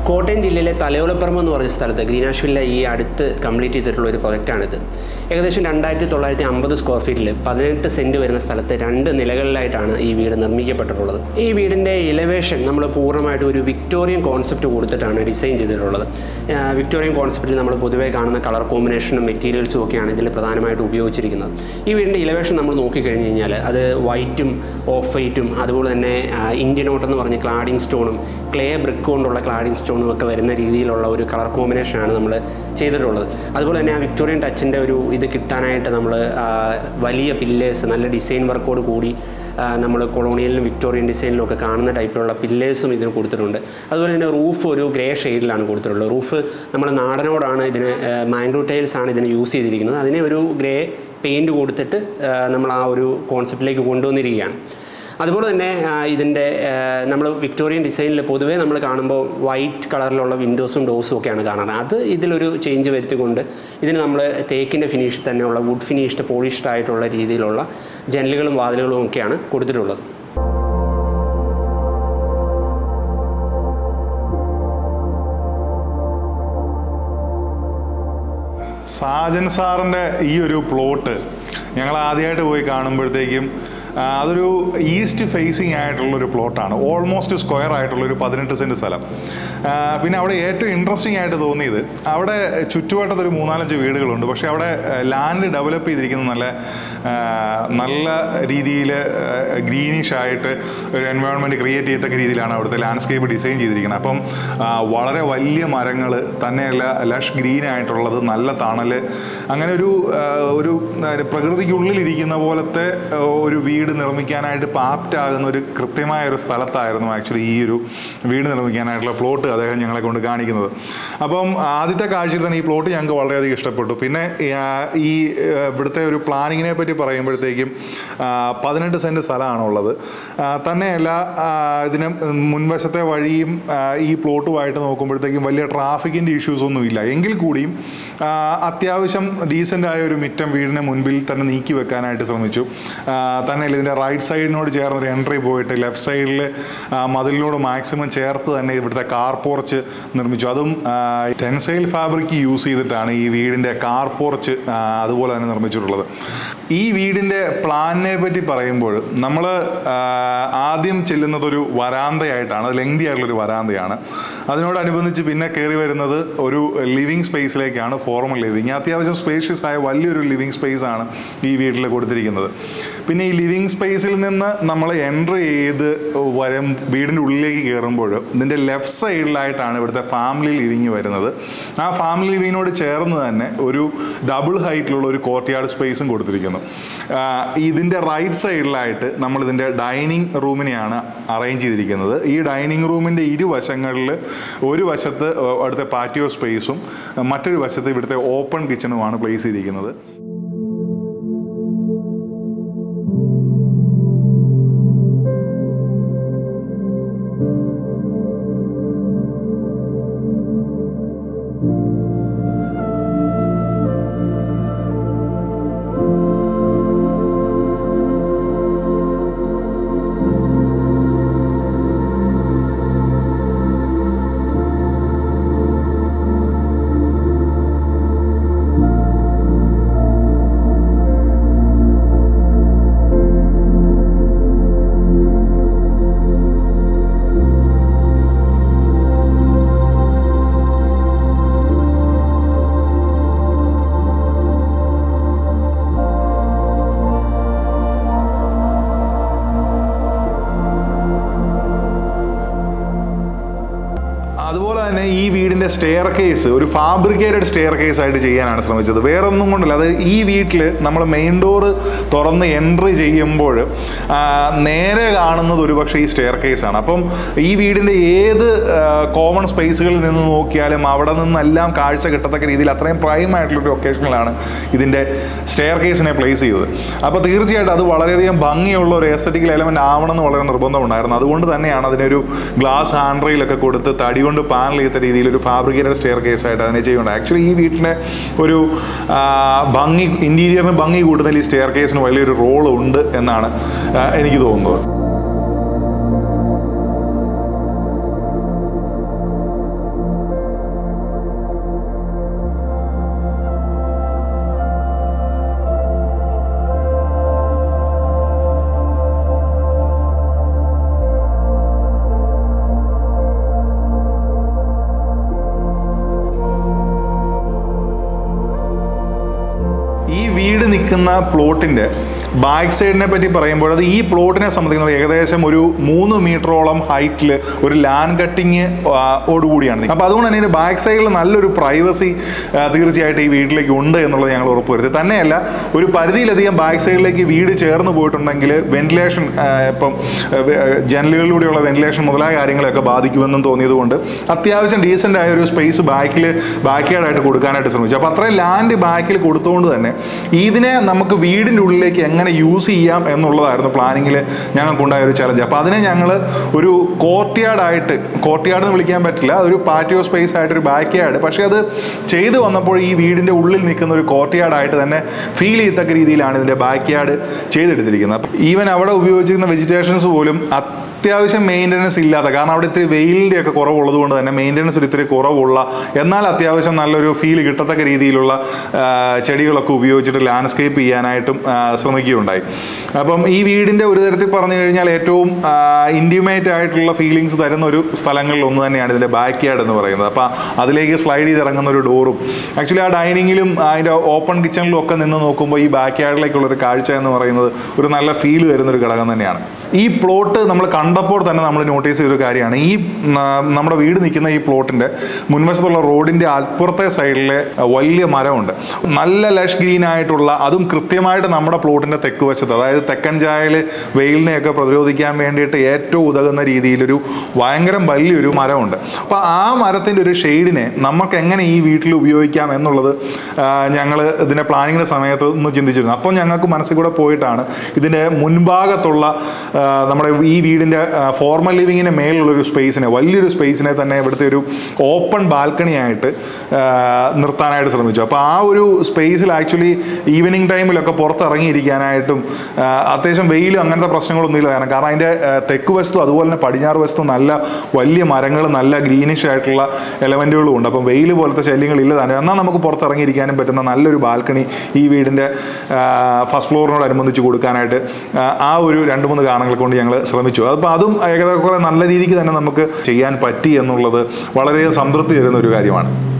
കോട്ടയം ജില്ലയിലെ തലയോലപ്പറമ്പ് എന്ന് പറഞ്ഞ സ്ഥലത്ത് ഗ്രീനാഷ്വില്ല ഈ അടുത്ത് കംപ്ലീറ്റ് ചെയ്തിട്ടുള്ള ഒരു പ്രൊജക്റ്റാണിത് ഏകദേശം രണ്ടായിരത്തി തൊള്ളായിരത്തി അമ്പത് സ്ക്വയർ ഫീറ്റിൽ പതിനെട്ട് സെൻറ്റ് വരുന്ന സ്ഥലത്ത് രണ്ട് നിലകളിലായിട്ടാണ് ഈ വീട് നിർമ്മിക്കപ്പെട്ടിട്ടുള്ളത് ഈ വീടിൻ്റെ ഇലവേഷൻ നമ്മൾ പൂർണ്ണമായിട്ട് ഒരു വിക്ടോറിയൻ കോൺസെപ്റ്റ് കൊടുത്തിട്ടാണ് ഡിസൈൻ ചെയ്തിട്ടുള്ളത് ആ, വിക്ടോറിയൻ കോൺസെപ്റ്റിൽ നമ്മൾ പൊതുവേ കാണുന്ന കളർ കോമ്പിനേഷനും മെറ്റീരിയൽസും ഒക്കെയാണ് ഇതിൽ പ്രധാനമായിട്ട് ഉപയോഗിച്ചിരിക്കുന്നത് ഈ വീടിൻ്റെ ഇലവേഷൻ നമ്മൾ നോക്കിക്കഴിഞ്ഞ് കഴിഞ്ഞാൽ അത് വൈറ്റും ഓഫ് വൈറ്റും അതുപോലെ തന്നെ ആ, ഇന്ത്യൻ ഓട്ട് എന്ന് പറഞ്ഞ ക്ലാഡിംഗ് സ്റ്റോണും ക്ലേ ബ്രിക്ക് കൊണ്ടുള്ള ക്ലാഡിംഗ് സ്റ്റോണും ഒക്കെ വരുന്ന രീതിയിലുള്ള ഒരു കളർ കോമ്പിനേഷനാണ് നമ്മൾ ചെയ്തിട്ടുള്ളത് അതുപോലെ തന്നെ ആ വിക്ടോറിയൻ ടച്ചിൻ്റെ ഒരു ഇത് കിട്ടാനായിട്ട് നമ്മൾ വലിയ പില്ലേഴ്സ് നല്ല ഡിസൈൻ വർക്കോട് കൂടി നമ്മൾ കൊളോണിയലിലും വിക്ടോറിയൻ ഡിസൈനിലും ഒക്കെ കാണുന്ന ടൈപ്പിലുള്ള പില്ലേഴ്സും ഇതിന് കൊടുത്തിട്ടുണ്ട് അതുപോലെ തന്നെ റൂഫ് ഒരു ഗ്രേ ഷെയ്ഡിലാണ് കൊടുത്തിട്ടുള്ളത് റൂഫ് നമ്മൾ നാടനോടാണ് ഇതിന് മാംഗ്രോ ടൈൽസ് ആണ് ഇതിന് യൂസ് ചെയ്തിരിക്കുന്നത് അതിനെ ഒരു ഗ്രേ പെയിൻറ് കൊടുത്തിട്ട് ആ, നമ്മൾ ആ ഒരു കോൺസെപ്റ്റിലേക്ക് കൊണ്ടുവന്നിരിക്കുകയാണ് അതുപോലെ തന്നെ ആ, ഇതിൻ്റെ നമ്മൾ വിക്ടോറിയൻ ഡിസൈനിൽ പൊതുവേ നമ്മൾ കാണുമ്പോൾ വൈറ്റ് കളറിലുള്ള വിൻഡോസും ഡോസും ഒക്കെയാണ് കാണുന്നത് അത് ഇതിലൊരു ചേഞ്ച് വരുത്തിക്കൊണ്ട് ഇതിന് നമ്മൾ തേക്കിൻ്റെ ഫിനിഷ് തന്നെയുള്ള വുഡ് ഫിനിഷ്ഡ് പോളിഷ്ഡ് ആയിട്ടുള്ള രീതിയിലുള്ള ജനലുകളും വാതിലുകളും ഒക്കെയാണ് കൊടുത്തിട്ടുള്ളത് സാജൻ സാറിൻ്റെ ഈ ഒരു പ്ലോട്ട് ഞങ്ങൾ ആദ്യമായിട്ട് പോയി കാണുമ്പോഴത്തേക്കും ആ, അതൊരു ഈസ്റ്റ് ഫേസിങ് ആയിട്ടുള്ള ഒരു പ്ലോട്ടാണ് ഓൾമോസ്റ്റ് സ്ക്വയർ ആയിട്ടുള്ള ഒരു പതിനെട്ട് സെൻറ്റ് സ്ഥലം ആ, പിന്നെ അവിടെ ഏറ്റവും ഇൻട്രസ്റ്റിംഗ് ആയിട്ട് തോന്നിയത് അവിടെ ചുറ്റുവട്ടത്ത് ഒരു മൂന്നാലഞ്ച് വീടുകളുണ്ട് പക്ഷേ അവിടെ ലാൻഡ് ഡെവലപ്പ് ചെയ്തിരിക്കുന്നത് നല്ല ആ, നല്ല രീതിയിൽ ഗ്രീനിഷ് ആയിട്ട് ഒരു എൻവയോൺമെൻറ്റ് ക്രിയേറ്റ് ചെയ്യത്തക്ക രീതിയിലാണ് അവിടുത്തെ ലാൻഡ്സ്കേപ്പ് ഡിസൈൻ ചെയ്തിരിക്കുന്നത് അപ്പം ആ, വളരെ വലിയ മരങ്ങൾ തന്നെയല്ല ലഷ് ഗ്രീൻ ആയിട്ടുള്ളത് നല്ല തണൽ അങ്ങനെ ഒരു ആ, ഒരു ആ, പ്രകൃതിക്കുള്ളിലിരിക്കുന്ന പോലത്തെ ആ, ഒരു വീട് നിർമ്മിക്കാനായിട്ട് പാപ്റ്റ് ആകുന്ന ഒരു കൃത്യമായ ഒരു സ്ഥലത്തായിരുന്നു ആക്ച്വലി ഈ ഒരു വീട് നിർമ്മിക്കാനായിട്ടുള്ള പ്ലോട്ട് അദ്ദേഹം ഞങ്ങളെ കൊണ്ട് കാണിക്കുന്നത് അപ്പം ആദ്യത്തെ കാഴ്ചയിൽ തന്നെ ഈ പ്ലോട്ട് ഞങ്ങൾക്ക് വളരെയധികം ഇഷ്ടപ്പെട്ടു പിന്നെ ആ, ഈ ആ, ഇവിടുത്തെ ഒരു പ്ലാനിങ്ങിനെ പറ്റി പറയുമ്പോഴത്തേക്കും ആ, പതിനെട്ട് സെൻറ്റ് സ്ഥലമാണുള്ളത് ആ, തന്നെയല്ല ആ, ഇതിന് മുൻവശത്തെ വഴിയും ആ, ഈ പ്ലോട്ടുമായിട്ട് നോക്കുമ്പോഴത്തേക്കും വലിയ ട്രാഫിക്കിൻ്റെ ഇഷ്യൂസ് ഒന്നും ഇല്ല എങ്കിൽ കൂടിയും ആ, അത്യാവശ്യം ഡീസൻ്റ് ആയ ഒരു മിറ്റം വീടിന് മുൻപിൽ തന്നെ നീക്കി വെക്കാനായിട്ട് ശ്രമിച്ചു ആ, തന്നെയല്ല ഇതിൻ്റെ റൈറ്റ് സൈഡിനോട് ചേർന്ന് ഒരു എൻട്രി പോയിട്ട് ലെഫ്റ്റ് സൈഡിൽ മതിലിനോട് മാക്സിമം ചേർത്ത് തന്നെ ഇവിടുത്തെ കാർ പോർച്ച് നിർമ്മിച്ചു അതും ടെൻസൈൽ ഫാബ്രിക് യൂസ് ചെയ്തിട്ടാണ് ഈ വീടിൻ്റെ കാർ പോർച്ച് അതുപോലെ തന്നെ നിർമ്മിച്ചിട്ടുള്ളത് ഈ വീടിൻ്റെ പ്ലാനിനെ പറ്റി പറയുമ്പോൾ നമ്മൾ ആദ്യം ചെല്ലുന്നത് ഒരു വരാന്തയായിട്ടാണ് അത് ലെങ്തി ആയിട്ടുള്ളൊരു വരാന്തയാണ് അതിനോടനുബന്ധിച്ച് പിന്നെ കയറി വരുന്നത് ഒരു ലിവിങ് സ്പേസിലേക്കാണ് ഫോർമൽ ലിവിങ് അത്യാവശ്യം സ്പേഷ്യസ് ആയ വലിയൊരു ലിവിങ് സ്പേസ് ആണ് ഈ വീട്ടിൽ കൊടുത്തിരിക്കുന്നത് പിന്നെ ഈ ലിവിങ് സ്പേസിൽ നിന്ന് നമ്മൾ എൻ്റർ ചെയ്ത് വരും വീടിൻ്റെ ഉള്ളിലേക്ക് കയറുമ്പോൾ ഇതിൻ്റെ ലെഫ്റ്റ് സൈഡിലായിട്ടാണ് ഇവിടുത്തെ ഫാമിലി ലിവിങ് വരുന്നത് ആ ഫാമിലി ലിവിങ്ങിനോട് ചേർന്ന് തന്നെ ഒരു ഡബിൾ ഹൈറ്റിലുള്ള ഒരു കോർട്ട്യാർഡ് സ്പേസും കൊടുത്തിരിക്കുന്നു ആ, ഇതിൻ്റെ റൈറ്റ് സൈഡിലായിട്ട് നമ്മൾ ഇതിൻ്റെ ഡൈനിങ് റൂമിനെയാണ് അറേഞ്ച് ചെയ്തിരിക്കുന്നത് ഈ ഡൈനിങ് റൂമിൻ്റെ ഇരുവശങ്ങളിൽ ഒരു വശത്ത് അവിടുത്തെ പാറ്റിയോ സ്പേസും മറ്റൊരു വശത്ത് ഇവിടുത്തെ ഓപ്പൺ കിച്ചണുമാണ് പ്ലേസ് ചെയ്തിരിക്കുന്നത് അതുപോലെ തന്നെ ഈ വീടിന്റെ സ്റ്റെയർ കേസ് ഒരു ഫാബ്രിക്കേറ്റഡ് സ്റ്റെയർ കേസ് ആയിട്ട് ചെയ്യാനാണ് ശ്രമിച്ചത് വേറെ ഒന്നും കൊണ്ടല്ല അത് ഈ വീട്ടിൽ നമ്മൾ മെയിൻ ഡോറ് തുറന്ന് എൻട്രി ചെയ്യുമ്പോൾ ആ, നേരെ കാണുന്നത് ഒരുപക്ഷെ ഈ സ്റ്റെയർ കേസാണ് അപ്പം ഈ വീടിന്റെ ഏത് കോമൺ സ്പേസുകളിൽ നിന്ന് നോക്കിയാലും അവിടെ നിന്നെല്ലാം കാഴ്ച കിട്ടത്തക്ക രീതിയിൽ അത്രയും പ്രൈം ആയിട്ടുള്ള ഒരു ഒക്കേഷനിലാണ് ഇതിന്റെ സ്റ്റെയർ കേസിനെ പ്ലേസ് ചെയ്തത് അപ്പോൾ തീർച്ചയായിട്ടും അത് വളരെയധികം ഭംഗിയുള്ള ഒരു എസ്തറ്റിക്കൽ എലമെന്റ് ആവണമെന്ന് വളരെ നിർബന്ധമുണ്ടായിരുന്നു അതുകൊണ്ട് തന്നെയാണ് അതിനൊരു ഗ്ലാസ് ഹാൻഡ് റെയിലൊക്കെ കൊടുത്ത് തടി കൊണ്ട് പാനൽ ചെയ്ത രീതിയിൽ ഒരു ഫാബ്രിക്കേറ്റഡ് സ്റ്റെയർ കേസ് ആയിട്ട് അതിനെ ചെയ്യുന്നുണ്ട് ആക്ച്വലി ഈ വീട്ടിലെ ഒരു ആ, ഭംഗി ഇന്റീരിയറിന് ഭംഗി കൂട്ടുന്നതിൽ ഈ സ്റ്റെയർ കേസിന് വലിയൊരു റോൾ ഉണ്ട് എന്നാണ് ആ, എനിക്ക് തോന്നുന്നത് നിൽക്കുന്ന പ്ലോട്ടിൻ്റെ ബാക്ക് സൈഡിനെ പറ്റി പറയുമ്പോൾ അത് ഈ പ്ലോട്ടിനെ സംബന്ധിക്കുന്നത് ഏകദേശം ഒരു മൂന്ന് മീറ്ററോളം ഹൈറ്റിൽ ഒരു ലാൻഡ് കട്ടിങ് ഓടുകൂടിയാണ് അപ്പോൾ അതുകൊണ്ട് തന്നെ ഇതിൻ്റെ ബാക്ക് സൈഡിൽ നല്ലൊരു പ്രൈവസി തീർച്ചയായിട്ടും ഈ വീട്ടിലേക്ക് ഉണ്ട് എന്നുള്ളത് ഞങ്ങൾ ഉറപ്പുവരുത്തി തന്നെയല്ല ഒരു പരിധിയിലധികം ബാക്ക് സൈഡിലേക്ക് വീട് ചേർന്ന് പോയിട്ടുണ്ടെങ്കിൽ വെന്റിലേഷൻ ഇപ്പം ആ, വെ- ആ, ജനലുകളിലൂടെയുള്ള വെന്റിലേഷൻ മുതലായ കാര്യങ്ങളെയൊക്കെ ബാധിക്കുമെന്നും തോന്നിയതുകൊണ്ട് അത്യാവശ്യം ഡീസൻ്റ് ആയ ഒരു സ്പേസ് ബാക്കിൽ ബാക്ക് യാർഡായിട്ട് കൊടുക്കാനായിട്ട് ശ്രമിച്ചു അപ്പോൾ അത്രയും ലാൻഡ് ബാക്കിൽ കൊടുത്തുകൊണ്ട് തന്നെ ഇതിനെ നമുക്ക് വീടിൻ്റെ ഉള്ളിലേക്ക് എങ്ങനെ യൂസ് ചെയ്യാം എന്നുള്ളതായിരുന്നു പ്ലാനിങ്ങിൽ ഞങ്ങൾക്കുണ്ടായ ഒരു ചലഞ്ച് അപ്പോൾ അതിനെ ഞങ്ങൾ ഒരു കോർട്ട് യാർഡായിട്ട് കോർട്ട് യാർഡ് എന്ന് വിളിക്കാൻ പറ്റില്ല അതൊരു പാറ്റിയോ സ്പേസ് ആയിട്ട് ഒരു ബാക്ക് യാർഡ് പക്ഷേ അത് ചെയ്തു വന്നപ്പോൾ ഈ വീടിൻ്റെ ഉള്ളിൽ നിൽക്കുന്ന ഒരു കോർട്ട് യാർഡായിട്ട് തന്നെ ഫീൽ ചെയ്യത്തക്ക രീതിയിലാണ് ഇതിൻ്റെ ബാക്ക് യാർഡ് ചെയ്തെടുത്തിരിക്കുന്നത് ഈവൻ അവിടെ ഉപയോഗിച്ചിരുന്ന വെജിറ്റേഷൻസ് പോലും അത്യാവശ്യം മെയിൻ്റനൻസ് ഇല്ലാത്ത കാരണം അവിടെ ഇത്തിരി വെയിലിൻ്റെ ഒക്കെ കുറവുള്ളത് കൊണ്ട് തന്നെ മെയിൻ്റനൻസ് ഒരു ഇത്തിരി കുറവുള്ള എന്നാൽ അത്യാവശ്യം നല്ലൊരു ഫീൽ കിട്ടത്തക്ക രീതിയിലുള്ള ആ, ചെടികളൊക്കെ ഉപയോഗിച്ചിട്ട് ലാൻഡ്സ്കേപ്പ് ചെയ്യാനായിട്ടും ആ, ശ്രമിക്കുകയുണ്ടായി അപ്പം ഈ വീടിൻ്റെ ഒരു തരത്തിൽ പറഞ്ഞു കഴിഞ്ഞാൽ ഏറ്റവും ഇൻറ്റിമേറ്റ് ആയിട്ടുള്ള ഫീലിങ്സ് തരുന്ന ഒരു സ്ഥലങ്ങളിൽ ഒന്ന് തന്നെയാണ് ഇതിൻ്റെ ബാക്ക് യാർഡ് എന്ന് പറയുന്നത് അപ്പോൾ അതിലേക്ക് സ്ലൈഡ് ചെയ്ത് ഇറങ്ങുന്ന ഒരു ഡോറും ആക്ച്വലി ആ ഡൈനിങ്ങിലും അതിൻ്റെ ഓപ്പൺ കിച്ചണിലും ഒക്കെ നിന്ന് നോക്കുമ്പോൾ ഈ ബാക്ക് യാർഡിലേക്കുള്ള ഒരു കാഴ്ച എന്ന് പറയുന്നത് ഒരു നല്ല ഫീൽ തരുന്ന ഒരു ഘടകം തന്നെയാണ് ഈ പ്ലോട്ട് നമ്മൾ കണ്ടപ്പോൾ തന്നെ നമ്മൾ നോട്ടീസ് ചെയ്തൊരു കാര്യമാണ് ഈ ന- നമ്മുടെ വീട് നിൽക്കുന്ന ഈ പ്ലോട്ടിൻ്റെ മുൻവശത്തുള്ള റോഡിൻ്റെ അപ്പുറത്തെ സൈഡിലെ വലിയ മരമുണ്ട് നല്ല ലഷ് ഗ്രീൻ ആയിട്ടുള്ള അതും കൃത്യമായിട്ട് നമ്മുടെ പ്ലോട്ടിൻ്റെ തെക്ക് വശത്ത് അതായത് തെക്കൻ ചായൽ വെയിലിനെയൊക്കെ പ്രതിരോധിക്കാൻ വേണ്ടിയിട്ട് ഏറ്റവും ഉതകുന്ന രീതിയിലൊരു ഭയങ്കരം വലിയൊരു മരമുണ്ട് അപ്പോൾ ആ മരത്തിൻ്റെ ഒരു ഷെയ്ഡിനെ നമുക്ക് എങ്ങനെ ഈ വീട്ടിൽ ഉപയോഗിക്കാം എന്നുള്ളത് ഞങ്ങൾ ഇതിൻ്റെ പ്ലാനിങ്ങിൻ്റെ സമയത്ത് ഒന്ന് ചിന്തിച്ചിരുന്നു അപ്പോൾ ഞങ്ങൾക്ക് മനസ്സിൽ കൂടെ പോയിട്ടാണ് ഇതിൻ്റെ മുൻഭാഗത്തുള്ള ആ, നമ്മുടെ ഈ വീടിൻ്റെ ഫോർമൽ ലിവിങ്ങിന് മേലുള്ളൊരു സ്പേസിനെ വലിയൊരു സ്പേസിനെ തന്നെ ഇവിടുത്തെ ഒരു ഓപ്പൺ ബാൽക്കണി ആയിട്ട് ആ, നിർത്താനായിട്ട് ശ്രമിച്ചു അപ്പോൾ ആ ഒരു സ്പേസിൽ ആക്ച്വലി ഈവനിങ് ടൈമിലൊക്കെ പുറത്തിറങ്ങിയിരിക്കാനായിട്ടും ആ, അത്യാവശ്യം വെയിലും അങ്ങനത്തെ പ്രശ്നങ്ങളൊന്നും ഇല്ല കാരണം കാരണം അതിൻ്റെ ആ, തെക്ക് വശത്തും അതുപോലെ തന്നെ പടിഞ്ഞാറ് വശത്തും നല്ല വലിയ മരങ്ങൾ നല്ല ഗ്രീനിഷ് ആയിട്ടുള്ള എലമെൻറ്റുകളും ഉണ്ട് അപ്പം വെയിൽ പോലത്തെ ശല്യങ്ങളില്ല തന്നെ എന്നാൽ നമുക്ക് പുറത്തിറങ്ങിയിരിക്കാനും പറ്റുന്ന നല്ലൊരു ബാൽക്കണി ഈ വീടിൻ്റെ ഫസ്റ്റ് ഫ്ലോറിനോടനുബന്ധിച്ച് കൊടുക്കാനായിട്ട് ആ, ആ ഒരു രണ്ട് മൂന്ന് കാരണങ്ങൾ കൊണ്ട് ഞങ്ങൾ ശ്രമിച്ചു അപ്പോൾ അതും ഏകദേശം കുറേ നല്ല രീതിക്ക് തന്നെ നമുക്ക് ചെയ്യാൻ പറ്റി എന്നുള്ളത് വളരെ സംതൃപ്തി തരുന്ന ഒരു കാര്യമാണ്